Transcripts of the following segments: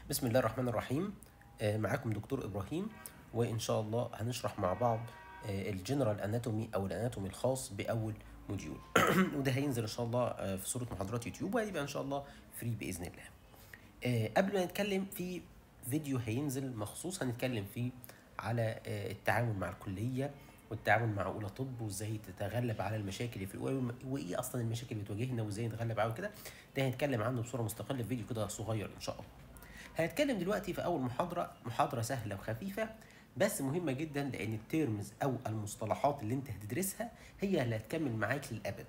بسم الله الرحمن الرحيم آه، معاكم دكتور ابراهيم وان شاء الله هنشرح مع بعض آه، الجنرال اناتومي او الاناتومي الخاص باول موديول وده هينزل ان شاء الله آه، في صوره محاضرات يوتيوب وهيبقى ان شاء الله فري باذن الله آه، قبل ما نتكلم في فيديو هينزل مخصوص هنتكلم فيه على آه، التعامل مع الكليه والتعامل مع اولى طب وازاي تتغلب على المشاكل اللي في الاولى وايه اصلا المشاكل اللي بتواجهنا وازاي نتغلب عليها وكده ده هنتكلم عنه بصوره مستقله في فيديو كده صغير ان شاء الله هنتكلم دلوقتي في اول محاضره محاضره سهله وخفيفه بس مهمه جدا لان التيرمز او المصطلحات اللي انت هتدرسها هي اللي هتكمل معاك للابد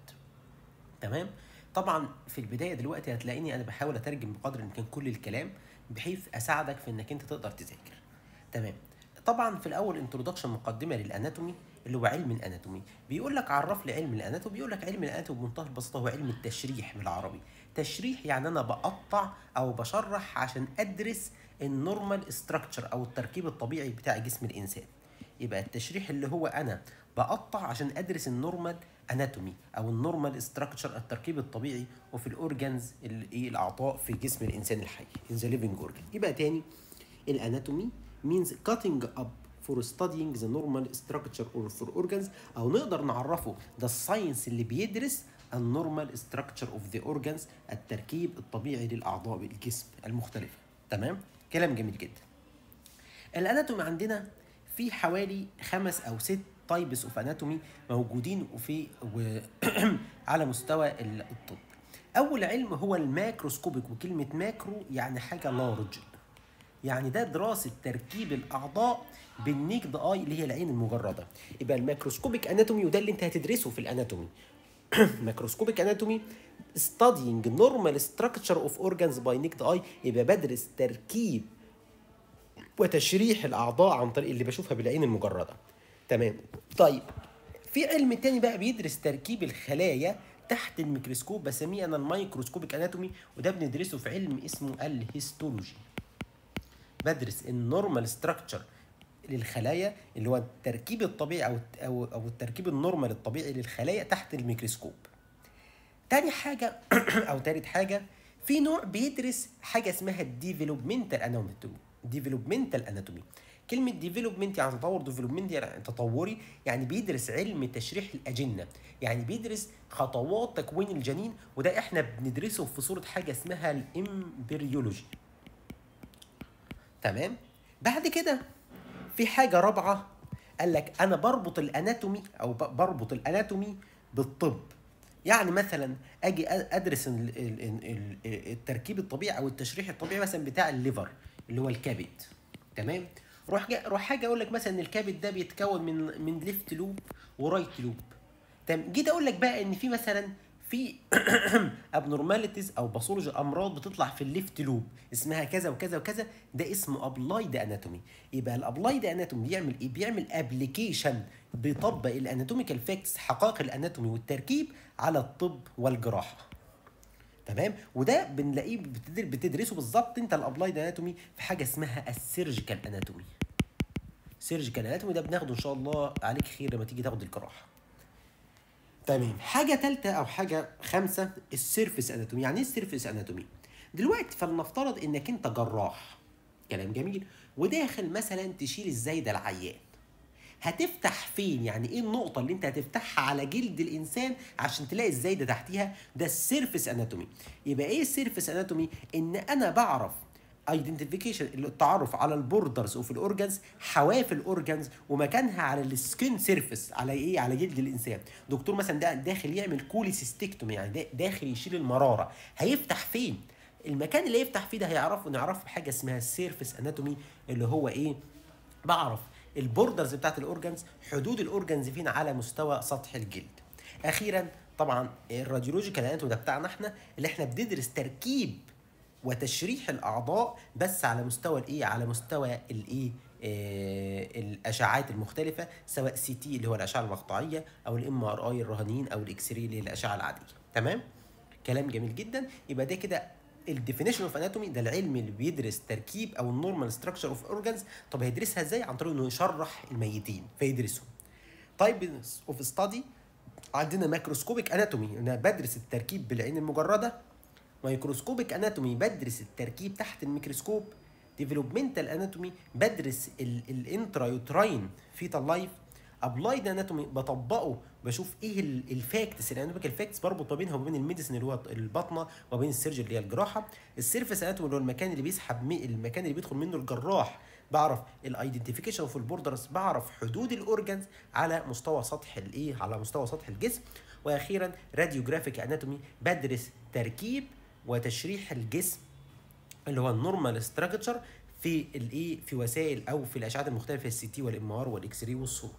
تمام طبعا في البدايه دلوقتي هتلاقيني انا بحاول اترجم بقدر الامكان كل الكلام بحيث اساعدك في انك انت تقدر تذاكر تمام طبعا في الاول انترودكشن مقدمه للاناتومي اللي هو علم الاناتومي بيقول لك عرف لي علم الاناتومي بيقول لك علم الاناتومي بمنتهى البساطه هو علم التشريح بالعربي تشريح يعني انا بقطع او بشرح عشان ادرس النورمال ستراكشر او التركيب الطبيعي بتاع جسم الانسان يبقى التشريح اللي هو انا بقطع عشان ادرس النورمال اناتومي او النورمال ستراكشر التركيب الطبيعي وفي الاورجانز الايه الاعضاء في جسم الانسان الحي in the living organ يبقى تاني الاناتومي means cutting up for studying the normal structure or for organs او نقدر نعرفه ده الساينس اللي بيدرس النورمال structure of the organs التركيب الطبيعي للاعضاء الجسم المختلفه تمام كلام جميل جدا الاناتومي عندنا في حوالي خمس او ست تايبس اوف اناتومي موجودين وفي و على مستوى ال- الطب اول علم هو الماكروسكوبيك وكلمه ماكرو يعني حاجه لارج يعني ده دراسة تركيب الأعضاء بالنيكد اي اللي هي العين المجردة يبقى الماكروسكوبيك اناتومي وده اللي انت هتدرسه في الاناتومي ماكروسكوبيك اناتومي studying normal structure of organs by naked eye يبقى بدرس تركيب وتشريح الأعضاء عن طريق اللي بشوفها بالعين المجردة تمام طيب في علم تاني بقى بيدرس تركيب الخلايا تحت الميكروسكوب بسميه انا المايكروسكوبيك اناتومي وده بندرسه في علم اسمه الهيستولوجي بدرس النورمال ستراكشر للخلايا اللي هو التركيب الطبيعي او او او التركيب النورمال الطبيعي للخلايا تحت الميكروسكوب تاني حاجه او تالت حاجه في نوع بيدرس حاجه اسمها الديفلوبمنتال اناتومي ديفلوبمنتال اناتومي كلمة ديفلوبمنت يعني تطور ديفلوبمنت يعني تطوري يعني بيدرس علم تشريح الأجنة يعني بيدرس خطوات تكوين الجنين وده احنا بندرسه في صورة حاجة اسمها الامبريولوجي تمام بعد كده في حاجه رابعه قال لك انا بربط الاناتومي او ب- بربط الاناتومي بالطب يعني مثلا اجي أ- ادرس ال- ال- ال- ال- التركيب الطبيعي او التشريح الطبيعي مثلا بتاع الليفر اللي هو الكبد تمام روح جا روح حاجه اقول لك مثلا الكبد ده بيتكون من من ليفت لوب ورايت لوب تمام جيت اقول لك بقى ان في مثلا في ابنورماليتيز او باثولوجي امراض بتطلع في الليفت لوب اسمها كذا وكذا وكذا ده اسمه ابلايد اناتومي يبقى الابلايد اناتومي بيعمل ايه بيعمل ابلكيشن بيطبق الاناتوميكال فاكتس حقائق الاناتومي والتركيب على الطب والجراحه تمام وده بنلاقيه بتدر- بتدرسه بالظبط انت الابلايد اناتومي في حاجه اسمها السيرجيكال اناتومي سيرجيكال اناتومي ده بناخده ان شاء الله عليك خير لما تيجي تاخد الجراحه تمام حاجه ثالثه او حاجه خامسه السيرفيس اناتومي يعني ايه السيرفيس اناتومي دلوقتي فلنفترض انك انت جراح كلام جميل وداخل مثلا تشيل الزايده العيان هتفتح فين يعني ايه النقطة اللي انت هتفتحها على جلد الانسان عشان تلاقي الزايدة تحتيها ده السيرفيس اناتومي يبقى ايه السيرفيس اناتومي ان انا بعرف ايدنتيفيكيشن التعرف على البوردرز اوف الاورجنز حواف الاورجنز ومكانها على السكين سيرفيس على ايه على جلد الانسان دكتور مثلا ده داخل يعمل كوليسيستكتومي يعني دا- داخل يشيل المراره هيفتح فين المكان اللي يفتح فيه ده هيعرفه نعرفه بحاجه اسمها السيرفيس اناتومي اللي هو ايه بعرف البوردرز بتاعت الاورجنز حدود الاورجنز فين على مستوى سطح الجلد اخيرا طبعا الراديولوجيكال اناتومي ده بتاعنا احنا اللي احنا بندرس تركيب وتشريح الاعضاء بس على مستوى الايه على مستوى الايه آه الاشعاعات المختلفه سواء سي تي اللي هو الاشعه المقطعيه او الام ار اي الرهنيين او الاكس راي اللي هي الاشعه العاديه تمام كلام جميل جدا يبقى ده كده الديفينيشن اوف اناتومي ده العلم اللي بيدرس تركيب او النورمال ستراكشر اوف اورجانز طب هيدرسها ازاي عن طريق انه يشرح الميتين فيدرسهم تايب اوف ستادي عندنا ماكروسكوبيك اناتومي انا بدرس التركيب بالعين المجرده مايكروسكوبيك اناتومي بدرس التركيب تحت الميكروسكوب ديفلوبمنتال اناتومي بدرس الانترايوتراين فيتال لايف ابلايد اناتومي بطبقه بشوف ايه الفاكتس الاناتوميكال فاكتس بربط ما بينها وما بين الميديسن اللي هو البطنه وما بين السيرجري اللي هي الجراحه السيرفس اناتومي اللي هو المكان اللي بيسحب المكان اللي بيدخل منه الجراح بعرف الايدنتيفيكيشن في البوردرز بعرف حدود الاورجنز على مستوى سطح الايه على مستوى سطح الجسم واخيرا راديوجرافيك اناتومي بدرس تركيب وتشريح الجسم اللي هو النورمال ستراكشر في الايه في وسائل او في الاشعات المختلفه السي تي والام ار والاكس راي والصور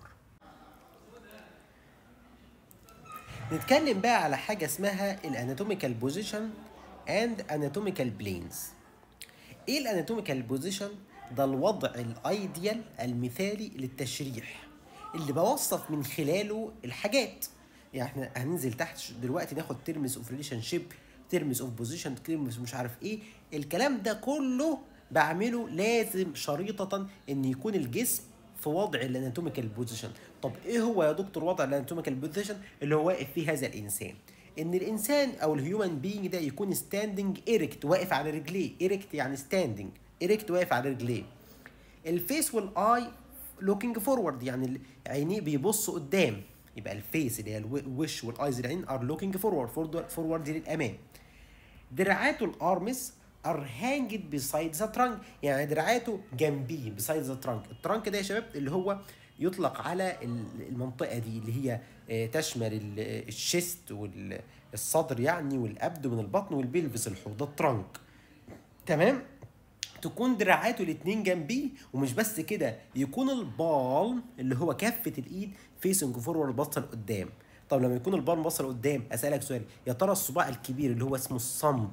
نتكلم بقى على حاجه اسمها الاناتوميكال بوزيشن اند اناتوميكال بلينز ايه الاناتوميكال بوزيشن ده الوضع الايديال المثالي للتشريح اللي بوصف من خلاله الحاجات يعني احنا هننزل تحت دلوقتي ناخد ترمز اوف ريليشن شيب ترمز اوف بوزيشن ترمز مش عارف ايه الكلام ده كله بعمله لازم شريطة ان يكون الجسم في وضع الاناتوميكال بوزيشن طب ايه هو يا دكتور وضع الاناتوميكال بوزيشن اللي هو واقف فيه هذا الانسان ان الانسان او الهيومن بينج ده يكون ستاندنج ايركت واقف على رجليه ايركت يعني ستاندنج ايركت واقف على رجليه الفيس والاي لوكينج فورورد يعني عينيه بيبصوا قدام يبقى الفيس اللي هي الوش والايز العين ار لوكينج فورورد فورورد للامام دراعاته الارمز ار هانجد بيسايد ذا ترانك يعني دراعاته جنبيه بيسايد ذا ترانك الترانك ده يا شباب اللي هو يطلق على المنطقه دي اللي هي تشمل الشيست والصدر يعني والابد من البطن والبلفس الحوض ده الترانك تمام تكون دراعاته الاتنين جنبيه ومش بس كده يكون البالم اللي هو كفه الايد فيسنج فورورد باصه لقدام طب لما يكون البالم باصه لقدام اسالك سؤال يا ترى الصباع الكبير اللي هو اسمه الصمب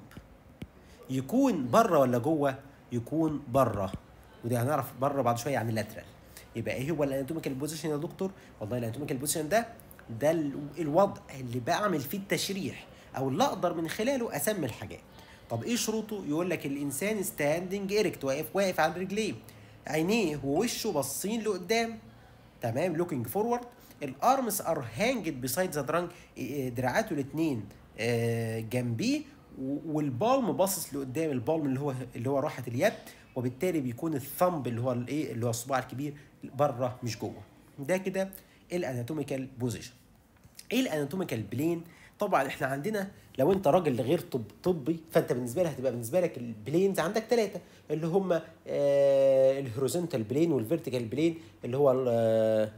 يكون بره ولا جوه يكون بره وده هنعرف بره بعد شويه يعني لاترال يبقى ايه هو الاناتوميكال بوزيشن يا دكتور والله الاناتوميكال بوزيشن ده ده الوضع اللي بعمل فيه التشريح او اللي اقدر من خلاله اسمي الحاجات طب ايه شروطه يقول لك الانسان ستاندنج ايركت واقف واقف على رجليه عينيه ووشه باصين لقدام تمام لوكينج فورورد الارمز ار هانجد بيسايد ذا درانك دراعاته الاثنين جنبيه والبالم باصص لقدام البالم اللي هو اللي هو راحه اليد وبالتالي بيكون الثمب اللي هو الايه اللي هو الصباع الكبير بره مش جوه ده كده الاناتوميكال بوزيشن ايه الاناتوميكال بلين طبعا احنا عندنا لو انت راجل غير طب طبي فانت بالنسبه لك هتبقى بالنسبه لك البلينز عندك ثلاثه اللي هم آه الهوريزونتال بلين والفيرتيكال بلين اللي هو آه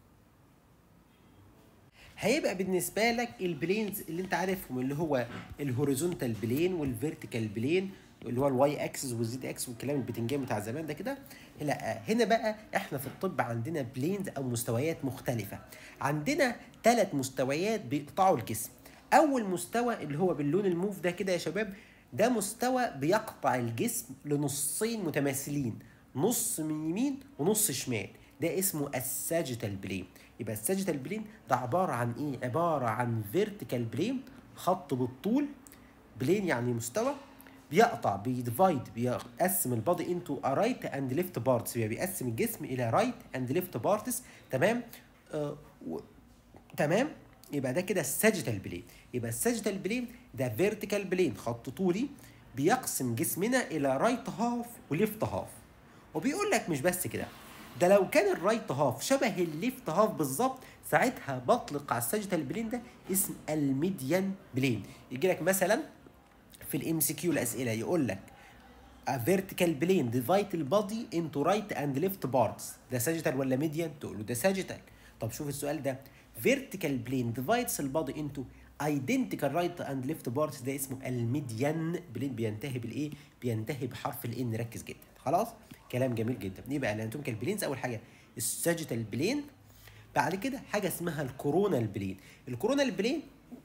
هيبقى بالنسبه لك البلينز اللي انت عارفهم اللي هو الهوريزونتال بلين والفيرتيكال بلين اللي هو الواي اكسس والزد اكس والكلام البتنجان بتاع زمان ده كده لا هنا بقى احنا في الطب عندنا بلينز او مستويات مختلفه عندنا ثلاث مستويات بيقطعوا الجسم اول مستوى اللي هو باللون الموف ده كده يا شباب ده مستوى بيقطع الجسم لنصين متماثلين نص من يمين ونص شمال ده اسمه الساجيتال بلين يبقى الساجيتال بلين ده عباره عن ايه عباره عن فيرتيكال بلين خط بالطول بلين يعني مستوى بيقطع بيديفايد بيقسم البادي انتو رايت اند ليفت بارتس بيقسم الجسم الى رايت اند ليفت بارتس تمام آه و... تمام يبقى ده كده الساجيتال بلين يبقى الساجيتال بلين ده فيرتيكال بلين خط طولي بيقسم جسمنا الى رايت هاف وليفت هاف وبيقول لك مش بس كده ده لو كان الرايت هاف شبه الليفت هاف بالظبط ساعتها بطلق على الساجيتال بلين ده اسم الميديان بلين يجي لك مثلا في الام سي كيو الاسئله يقول لك a vertical plane divide the body into right and left parts ده ساجيتال ولا ميديان تقول له ده ساجيتال طب شوف السؤال ده vertical plane divides the body into identical right and left parts ده اسمه الميديان بلين بينتهي بالايه بينتهي بحرف الان ركز جدا خلاص كلام جميل جدا يبقى الاناتوميكال بلينز اول حاجه الساجيتال بلين بعد كده حاجه اسمها الكورونال بلين الكورونال بلين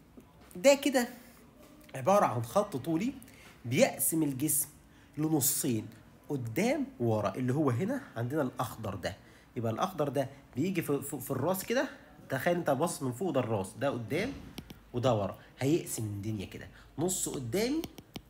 ده كده عباره عن خط طولي بيقسم الجسم لنصين قدام وورا اللي هو هنا عندنا الاخضر ده يبقى الاخضر ده بيجي في, في, في الراس كده تخيل انت باصص من فوق ده الراس ده قدام وده ورا هيقسم الدنيا كده نص قدامي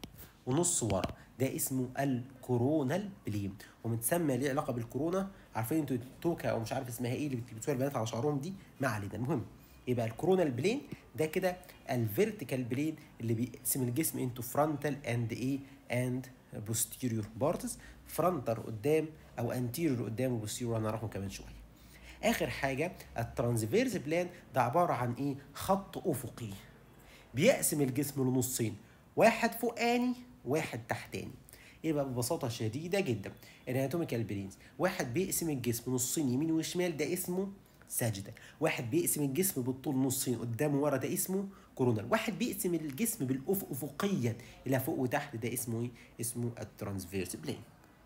ونص ورا ده اسمه الكورونال بلين ومتسمى ليه علاقه بالكورونا عارفين انتوا توكا او مش عارف اسمها ايه اللي بتلبسوها البنات على شعرهم دي ما علينا المهم يبقى الكورونال بلين ده كده الفيرتيكال بلين اللي بيقسم الجسم انتو فرونتال اند ايه اند بوستيريور بارتس فرونتر قدام او انتيريور قدام وبوستيريور هنعرفهم كمان شويه اخر حاجه الترانسفيرس بلان ده عباره عن ايه خط افقي بيقسم الجسم لنصين واحد فوقاني واحد تحتاني يبقى ببساطه شديده جدا الاناتوميكال برينز واحد بيقسم الجسم نصين يمين وشمال ده اسمه ساجيتال واحد بيقسم الجسم بالطول نصين قدام وورا ده اسمه كورونال واحد بيقسم الجسم بالافق افقيا الى فوق وتحت ده اسمه ايه اسمه الترانسفيرس بلين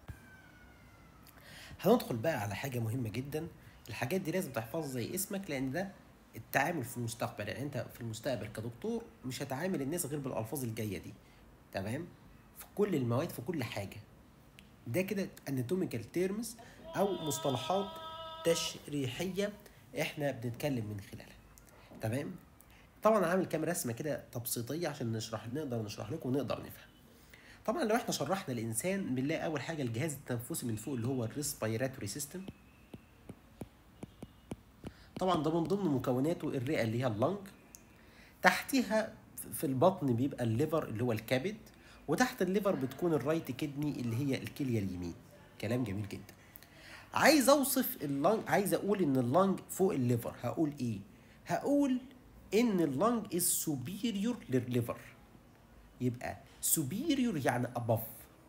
هندخل بقى على حاجه مهمه جدا الحاجات دي لازم تحفظها زي اسمك لان ده التعامل في المستقبل يعني انت في المستقبل كدكتور مش هتعامل الناس غير بالالفاظ الجايه دي تمام في كل المواد في كل حاجه ده كده اناتوميكال تيرمز او مصطلحات تشريحيه احنا بنتكلم من خلالها تمام طبعا عامل كام رسمه كده تبسيطيه عشان نشرح نقدر نشرح لكم ونقدر نفهم طبعا لو احنا شرحنا الانسان بنلاقي اول حاجه الجهاز التنفسي من فوق اللي هو الريسبيراتوري سيستم طبعا ده من ضمن مكوناته الرئه اللي هي اللنج تحتها في البطن بيبقى الليفر اللي هو الكبد وتحت الليفر بتكون الرايت كدني اللي هي الكليه اليمين كلام جميل جدا عايز اوصف اللنج عايز اقول ان اللنج فوق الليفر هقول ايه هقول ان اللنج از سوبيريور للليفر يبقى سوبيريور يعني above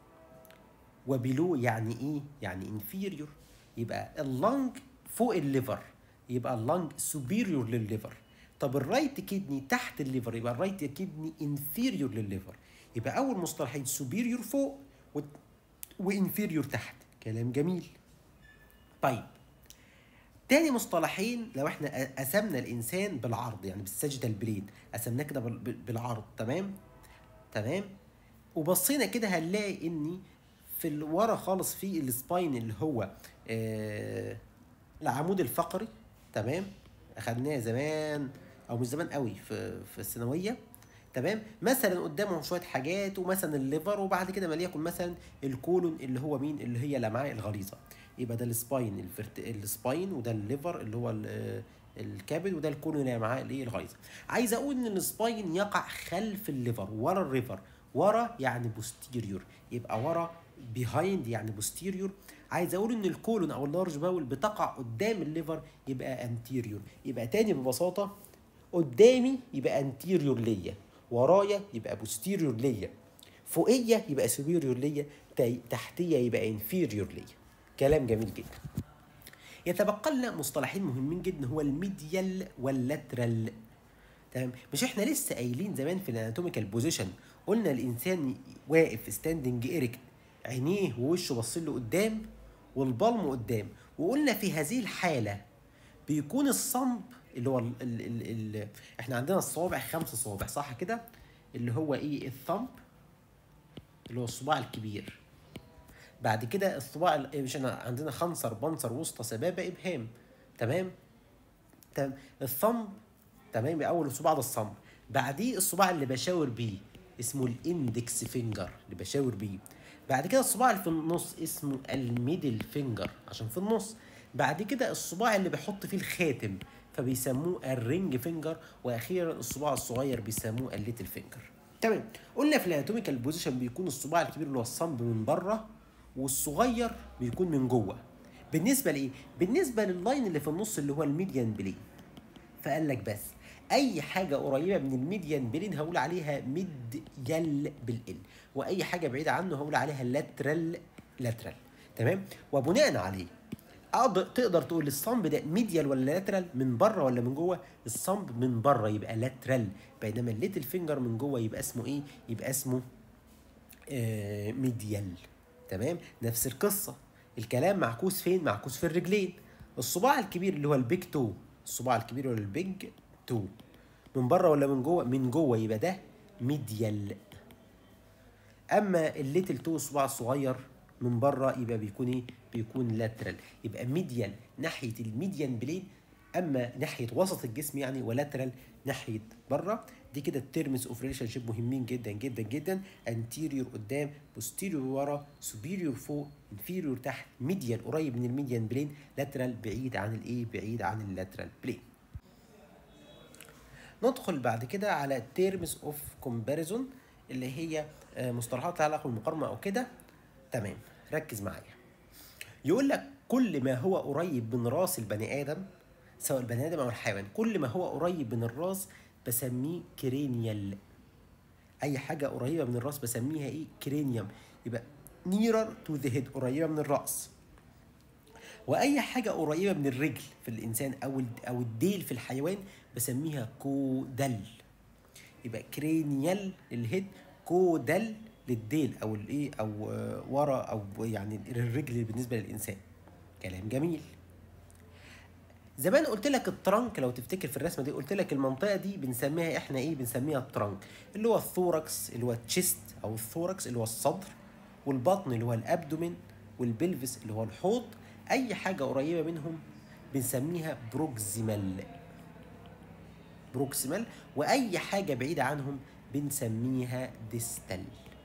وبلو يعني ايه يعني inferior يبقى اللنج فوق الليفر يبقى اللنج سوبيريور للليفر طب الرايت كدني تحت الليفر يبقى الرايت كدني انفيريور للليفر يبقى اول مصطلحين سوبيريور فوق و... وانفيريور تحت كلام جميل طيب تاني مصطلحين لو احنا قسمنا الانسان بالعرض يعني بالسجدة البلين قسمناه كده بالعرض تمام تمام وبصينا كده هنلاقي ان في ورا خالص في السباين اللي هو آه العمود الفقري تمام اخدناه زمان او مش زمان قوي في في الثانويه تمام مثلا قدامهم شويه حاجات ومثلا الليفر وبعد كده ما ليكن مثلا الكولون اللي هو مين اللي هي الامعاء الغليظه يبقى ده السباين الفرت... السباين وده الليفر اللي هو الكبد وده الكولون اللي معاه الايه الغليظه عايز اقول ان السباين يقع خلف الليفر ورا الريفر ورا يعني بوستيريور يبقى ورا بيهايند يعني بوستيريور عايز اقول ان الكولون او اللارج باول بتقع قدام الليفر يبقى انتيريور يبقى تاني ببساطه قدامي يبقى انتيريور ليا ورايا يبقى بوستيريور ليا فوقيه يبقى سوبيريور ليا تحتيه يبقى انفيريور ليا كلام جميل جدا يتبقى لنا مصطلحين مهمين جدا هو الميديال واللاترال تمام مش احنا لسه قايلين زمان في الاناتوميكال بوزيشن قلنا الانسان واقف ستاندنج ايريكت عينيه ووشه باصين له قدام والبلم قدام وقلنا في هذه الحاله بيكون الصنب اللي هو ال ال ال ال احنا عندنا الصوابع خمس صوابع صح كده اللي هو ايه الثمب اللي هو الصباع الكبير بعد كده الصباع مش احنا عندنا خنصر بنصر وسطى سبابه ابهام تمام تمام الثمب تمام اول الصباع ده الصمب بعديه الصباع اللي بشاور بيه اسمه الاندكس فينجر اللي بشاور بيه بعد كده الصباع اللي في النص اسمه الميدل فينجر عشان في النص بعد كده الصباع اللي بيحط فيه الخاتم فبيسموه الرينج فينجر واخيرا الصباع الصغير بيسموه الليتل فينجر تمام قلنا في الاناتوميكال بوزيشن بيكون الصباع الكبير اللي هو الصنب من بره والصغير بيكون من جوه بالنسبه لايه بالنسبه لللاين اللي في النص اللي هو الميديان بلين فقال لك بس اي حاجه قريبه من الميديان بلين هقول عليها ميديال بالال واي حاجه بعيده عنه هقول عليها لاترال لاترال تمام وبناء عليه اقدر تقدر تقول الصمب ده ميديال ولا لاترال من بره ولا من جوه الصمب من بره يبقى لاترال بينما الليتل فينجر من جوه يبقى اسمه ايه يبقى اسمه آه ميديال تمام نفس القصه الكلام معكوس فين معكوس في الرجلين الصباع الكبير اللي هو البيج تو الصباع الكبير ولا البيج تو من بره ولا من جوه من جوه يبقى ده ميديال اما الليتل تو الصباع الصغير من بره يبقى بيكون ايه بيكون لاترال يبقى ميديال ناحيه الميديان بلين اما ناحيه وسط الجسم يعني ولاترال ناحيه بره دي كده التيرمز اوف ريليشن شيب مهمين جدا جدا جدا انتيريور قدام بوستيريور ورا سوبيريور فوق انفيريور تحت ميديان قريب من الميديان بلين لاترال بعيد عن الايه بعيد عن اللاترال بلين ندخل بعد كده على التيرمز اوف كومباريزون اللي هي آه، مصطلحات لها علاقه بالمقارنه او كده تمام ركز معايا يقول لك كل ما هو قريب من راس البني ادم سواء البني ادم او الحيوان كل ما هو قريب من الراس بسميه كرينيال اي حاجه قريبه من الراس بسميها ايه كرينيوم يبقى نيرر تو ذا هيد قريبه من الراس واي حاجه قريبه من الرجل في الانسان او ال- او الديل في الحيوان بسميها كودل يبقى كرينيال للهيد كودل للديل او الايه او آه، ورا او يعني الرجل بالنسبه للانسان كلام جميل زمان قلت لك الترنك لو تفتكر في الرسمه دي قلت لك المنطقه دي بنسميها احنا ايه بنسميها الترنك اللي هو الثوركس اللي هو التشيست او الثوركس اللي هو الصدر والبطن اللي هو الابدومين والبلفس اللي هو الحوض اي حاجه قريبه منهم بنسميها بروكسيمال بروكسيمال واي حاجه بعيده عنهم بنسميها ديستال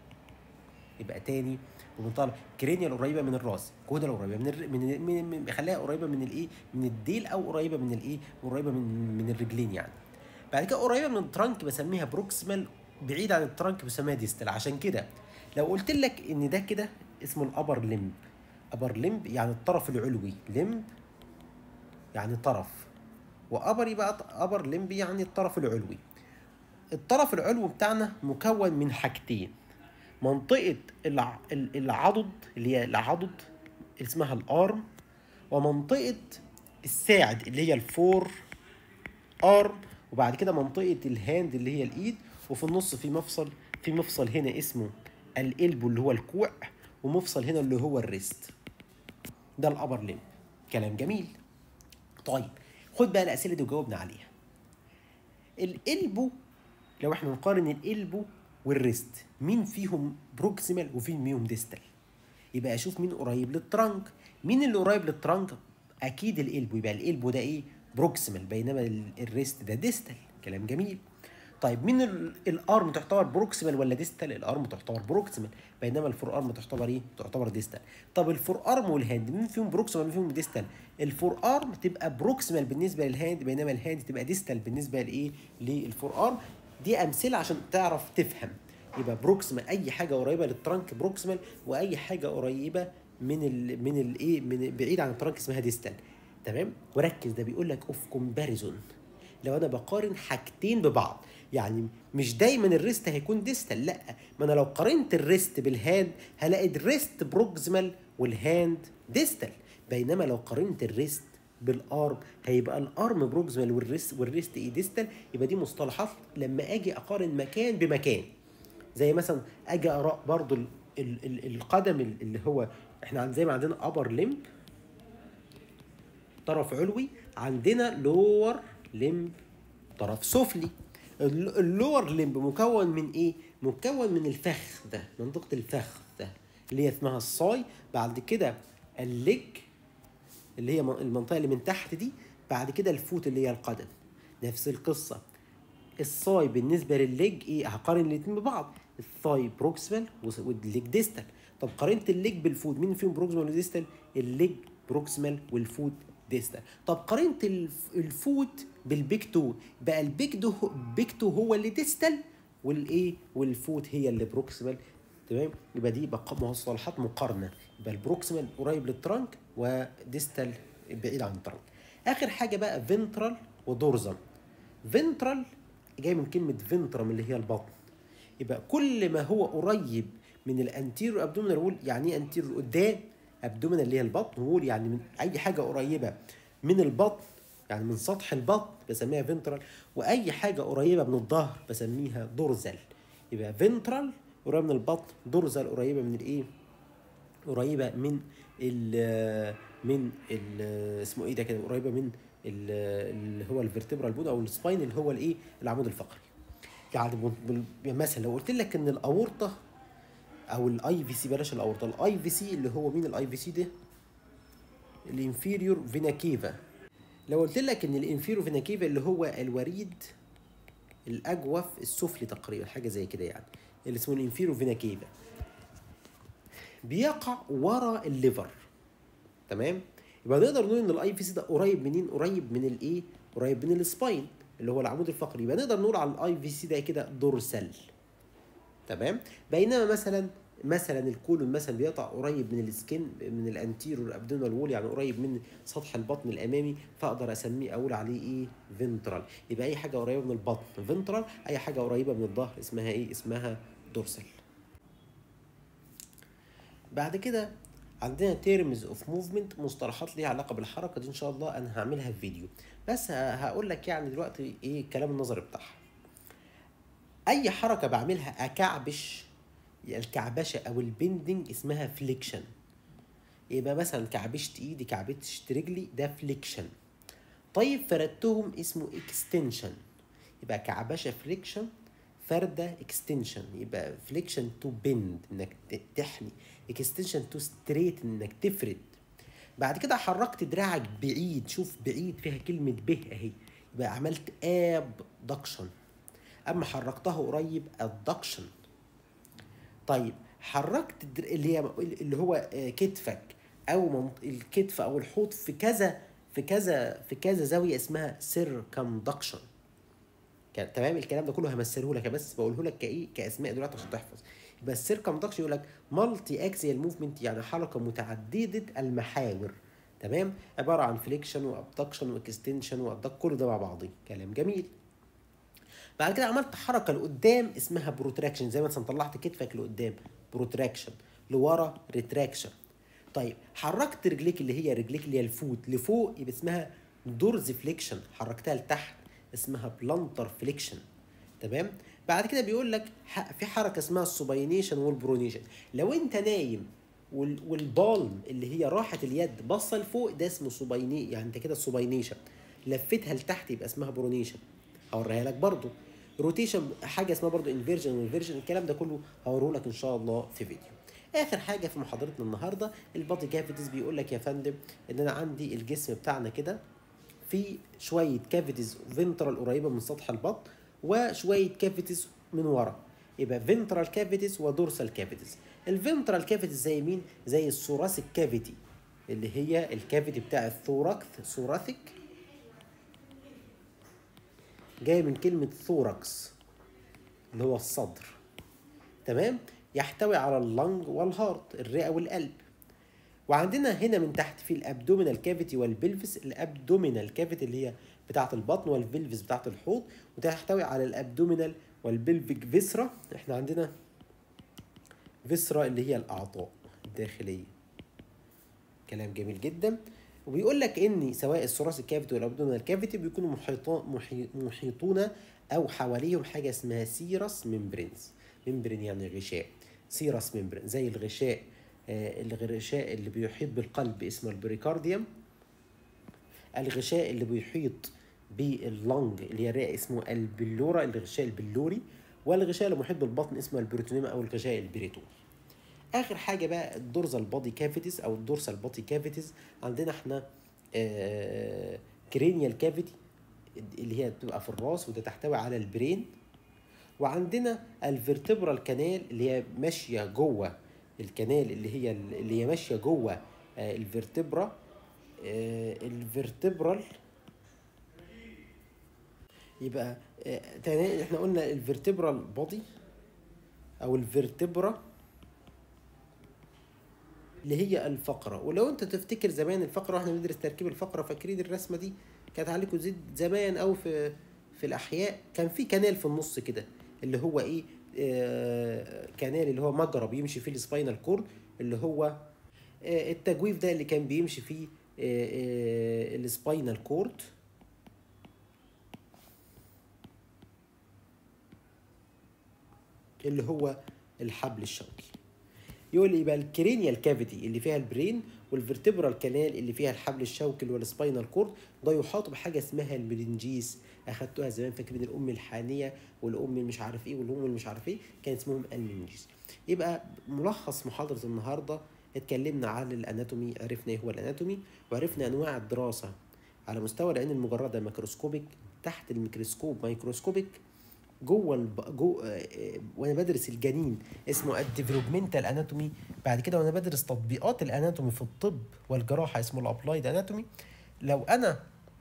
يبقى تاني بمنطقه كرينيال قريبه من الراس كودال قريبه من الر... من من, من خليها قريبه من الايه من الديل او قريبه من الايه قريبه من من الرجلين يعني بعد كده قريبه من الترنك بسميها بروكسيمال بعيد عن الترنك بسميها ديستال عشان كده لو قلت لك ان ده كده اسمه الابر لمب ابر لمب يعني الطرف العلوي لمب يعني طرف وابر يبقى ابر لمب يعني الطرف العلوي الطرف العلوي بتاعنا مكون من حاجتين منطقة الع... ال- العضد اللي هي العضد اللي اسمها الارم ومنطقة الساعد اللي هي الفور ارم وبعد كده منطقة الهاند اللي هي الايد وفي النص في مفصل في مفصل هنا اسمه القلب اللي هو الكوع ومفصل هنا اللي هو الريست ده الابر ليم كلام جميل طيب خد بقى الاسئله دي وجاوبنا عليها القلبو لو احنا نقارن القلبو والريست مين فيهم بروكسيمال وفين فيهم ديستال يبقى اشوف مين قريب للترنك مين اللي قريب للترنك اكيد القلبو يبقى القلبو ده ايه بروكسيمال بينما ال- الريست ده ديستال كلام جميل طيب مين ال- الارم تعتبر بروكسيمال ولا ديستال الارم تعتبر بروكسيمال بينما الفور ارم تعتبر ايه تعتبر ديستال طب الفور ارم والهاند مين فيهم بروكسيمال ومين فيهم ديستال الفور ارم تبقى بروكسيمال بالنسبه للهاند بينما الهاند تبقى ديستال بالنسبه لايه للفور ارم دي امثله عشان تعرف تفهم يبقى بروكسيمال اي حاجه قريبه للترنك بروكسيمال واي حاجه قريبه من ال من الايه من بعيد عن الترنك اسمها ديستال تمام وركز ده بيقول لك اوف كومباريزون لو انا بقارن حاجتين ببعض يعني مش دايما الريست هيكون ديستال لا ما انا لو قارنت الريست بالهاند هلاقي الريست بروكسيمال والهاند ديستال بينما لو قارنت الريست بالارم هيبقى الارم بروكسيمال والريست والريست ايه ديستال يبقى دي مصطلحات لما اجي اقارن مكان بمكان زي مثلا اجي اقرا برضو ال ال ال القدم اللي هو احنا عن- زي ما عندنا ابر لمب طرف علوي عندنا لور لمب طرف سفلي الل- اللور لمب مكون من ايه مكون من الفخ ده منطقه الفخ ده اللي هي اسمها الصاي بعد كده اللج اللي هي من- المنطقه اللي من تحت دي بعد كده الفوت اللي هي القدم نفس القصه الصاي بالنسبه للليج ايه هقارن الاثنين ببعض الثاي بروكسيمال والليج ديستال طب قارنت الليج بالفوت مين فيهم بروكسيمال وديستال الليج بروكسيمال والفوت ديستال طب قارنت الف- الفوت بالبيك تو بقى البيك دو بيك تو هو اللي ديستال والايه والفوت هي اللي بروكسيمال تمام يبقى دي بقى مصطلحات مقارنه يبقى البروكسيمال قريب للترنك وديستال بعيد عن الترنك اخر حاجه بقى فينترال ودورزم فينترال جاي من كلمه فينترم اللي هي البطن يبقى كل ما هو قريب من الانتيرو ابدومينال وول يعني ايه انتيرو قدام ابدومينال اللي هي البطن وول يعني من اي حاجه قريبه من البطن يعني من سطح البطن بسميها فينترال واي حاجه قريبه من الظهر بسميها دورزال يبقى فينترال قريبه من البطن دورزال قريبه من الايه قريبه من ال من ال اسمه ايه ده كده قريبه من ال- اللي هو الفرتبرال بون او السباين اللي هو الايه العمود الفقري يعني بال- بال- مثلا لو قلت لك ان الاورطه او الاي في سي بلاش الاورطه الاي في سي اللي هو مين الاي في سي ده الانفيريور فينا كيفا لو قلت لك ان الانفيريور فينا كيفا اللي هو الوريد الاجوف السفلي تقريبا حاجه زي كده يعني اللي اسمه الانفيريور فينا كيفا بيقع ورا الليفر تمام يبقى نقدر نقول ان الاي في سي ده قريب منين قريب من الايه قريب من السباين اللي هو العمود الفقري يبقى نقدر نقول على الاي في سي ده كده دورسال تمام بينما مثلا مثلا الكولون مثلا بيقطع قريب من السكين من الانتيرور ابدونال وول يعني قريب من سطح البطن الامامي فاقدر اسميه اقول عليه ايه فنترال يبقى اي حاجه قريبه من البطن فنترال اي حاجه قريبه من الظهر اسمها ايه اسمها دورسال بعد كده عندنا تيرمز اوف موفمنت مصطلحات ليها علاقه بالحركه دي ان شاء الله انا هعملها في فيديو بس هقول لك يعني دلوقتي ايه الكلام النظري بتاعها اي حركه بعملها اكعبش الكعبشه او البندنج اسمها فليكشن يبقى مثلا كعبشت ايدي كعبشت رجلي ده فليكشن طيب فردتهم اسمه اكستنشن يبقى كعبشه فليكشن فرده اكستنشن يبقى فليكشن تو بند انك تحني اكستنشن تو ستريت انك تفرد بعد كده حركت دراعك بعيد شوف بعيد فيها كلمه به اهي يبقى عملت ابدكشن اما حركتها قريب ادكشن طيب حركت اللي هي اللي هو كتفك او الكتف او الحوض في كذا في كذا في كذا زاويه اسمها سيركمدكشن تمام الكلام ده كله همثله لك بس بقوله لك كايه كاسماء دلوقتي عشان تحفظ يبقى السيركمدكشن يقول لك مالتي اكسيال موفمنت يعني حركه متعدده المحاور تمام عباره عن فليكشن وابدكشن واكستنشن وابدك كل ده مع بعضه كلام جميل بعد كده عملت حركه لقدام اسمها بروتراكشن زي مثلا طلعت كتفك لقدام بروتراكشن لورا ريتراكشن طيب حركت رجليك اللي هي رجليك اللي هي الفوت لفوق يبقى اسمها دورز فليكشن حركتها لتحت اسمها بلانتر فليكشن تمام بعد كده بيقول لك في حركه اسمها السوباينيشن والبرونيشن لو انت نايم والبالم اللي هي راحه اليد باصه لفوق ده اسمه سوبايني يعني انت كده سوباينيشن لفيتها لتحت يبقى اسمها برونيشن هوريها لك برضو روتيشن حاجه اسمها برضو انفيرجن وانفيرجن الكلام ده كله هوريه لك ان شاء الله في فيديو اخر حاجه في محاضرتنا النهارده البادي كافيتيز بيقول لك يا فندم ان انا عندي الجسم بتاعنا كده في شويه كافيتيز فينترال قريبه من سطح البطن وشويه كافيتيز من ورا يبقى فينترال كافيتيز ودورسال كافيتيز الفينترال كافيتيز زي مين زي الثوراسيك كافيتي اللي هي الكافيتي بتاع الثوركس ثوراسيك جاي من كلمة ثوركس اللي هو الصدر تمام يحتوي على اللنج والهارت الرئة والقلب وعندنا هنا من تحت في الابدومينال كافيتي والبلفس الابدومينال كافيتي اللي هي بتاعة البطن والبلفس بتاعة الحوض وتحتوي على الابدومينال والبلفيك فيسرا احنا عندنا فيسرا اللي هي الاعضاء الداخلية كلام جميل جدا وبيقول لك ان سواء الثوراسيك كافيتي والابدومينال كافيتي بيكونوا محيطون محيطون او حواليهم حاجه اسمها سيرس ممبرينز ممبرين يعني غشاء سيرس ممبرين زي الغشاء آه الغشاء اللي بيحيط بالقلب اسمه البريكارديوم الغشاء اللي بيحيط باللنج اللي هي الرئه اسمه البلورا الغشاء البلوري والغشاء اللي محيط بالبطن اسمه البروتونيوم او الغشاء البريتوني اخر حاجه بقى الدورزال بادي كافيتيز او الدورسال بادي كافيتيز عندنا احنا آه كرينيال كافيتي اللي هي بتبقى في الراس وده تحتوي على البرين وعندنا الفرتبرال كانال اللي هي ماشيه جوه الكنال اللي هي اللي هي ماشيه جوه آه الفرتبرا آه الفرتبرال يبقى آه احنا قلنا الفرتبرال بودي او الفرتبرا اللي هي الفقره ولو انت تفتكر زمان الفقره واحنا بندرس تركيب الفقره فاكرين الرسمه دي كانت عليكم زيد زمان او في في الاحياء كان في كنال في النص كده اللي هو ايه آه كنال اللي هو مجرى بيمشي فيه السباينال كورد اللي هو آه التجويف ده اللي كان بيمشي فيه آه آه السباينال كورد اللي هو الحبل الشوكي يقول لي يبقى الكرينيال كافيتي اللي فيها البرين والفرتبرال كانال اللي فيها الحبل الشوكي اللي هو السباينال كورد ده يحاط بحاجه اسمها الملنجيس اخدتوها زمان فاكرين الام الحانيه والام مش عارف ايه والام اللي مش عارف ايه كان اسمهم الملنجيس يبقى ملخص محاضره النهارده اتكلمنا عن الاناتومي عرفنا ايه هو الاناتومي وعرفنا انواع الدراسه على مستوى العين المجرده ميكروسكوبيك تحت الميكروسكوب مايكروسكوبيك جوه الب... جو... وانا بدرس الجنين اسمه الديفلوبمنتال اناتومي بعد كده وانا بدرس تطبيقات الاناتومي في الطب والجراحه اسمه الابلايد اناتومي لو انا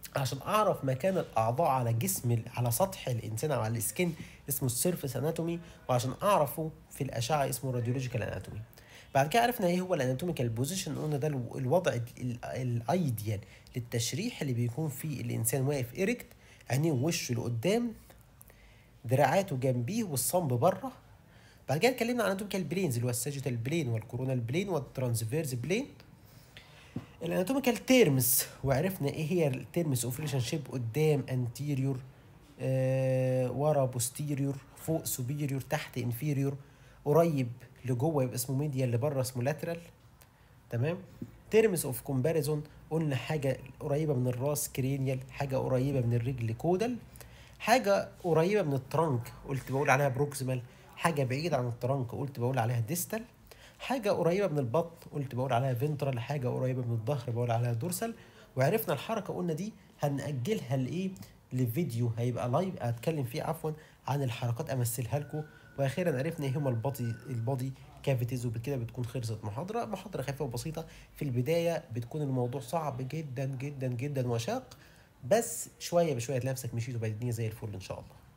عشان اعرف مكان الاعضاء على جسم ال- على سطح الانسان او على السكين اسمه السيرفيس اناتومي وعشان اعرفه في الاشعه اسمه راديولوجيكال اناتومي بعد كده عرفنا ايه هو الاناتوميكال بوزيشن قلنا ده الو- الوضع ال- ال- الايديال للتشريح اللي بيكون فيه الانسان واقف ايركت عينيه ووشه لقدام دراعاته جنبيه والصنب بره بعد كده اتكلمنا عن اناتوميكال بلينز اللي هو الساجيتال بلين والكورونال بلين والترانسفيرز بلين الاناتوميكال تيرمز وعرفنا ايه هي التيرمز اوف ريليشن شيب قدام انتيريور آه ورا بوستيريور فوق سوبيريور تحت انفيريور قريب لجوه يبقى اسمه ميديا اللي بره اسمه لاترال تمام تيرمز اوف كومباريزون قلنا حاجه قريبه من الراس كرينيال حاجه قريبه من الرجل كودال حاجه قريبه من الترنك قلت بقول عليها بروكسيمال حاجه بعيده عن الترنك قلت بقول عليها ديستال حاجه قريبه من البطن قلت بقول عليها فينترال حاجه قريبه من الظهر بقول عليها دورسال وعرفنا الحركه قلنا دي هنأجلها لايه لفيديو هيبقى لايف هتكلم فيه عفوا عن الحركات امثلها لكم واخيرا عرفنا ايه هما البادي البادي كافيتيز وبكده بتكون خلصت محاضره محاضره خفيفه وبسيطه في البدايه بتكون الموضوع صعب جدا جدا جدا وشاق بس شويه بشويه تلاقي نفسك مشيت وبقت الدنيا زي الفل ان شاء الله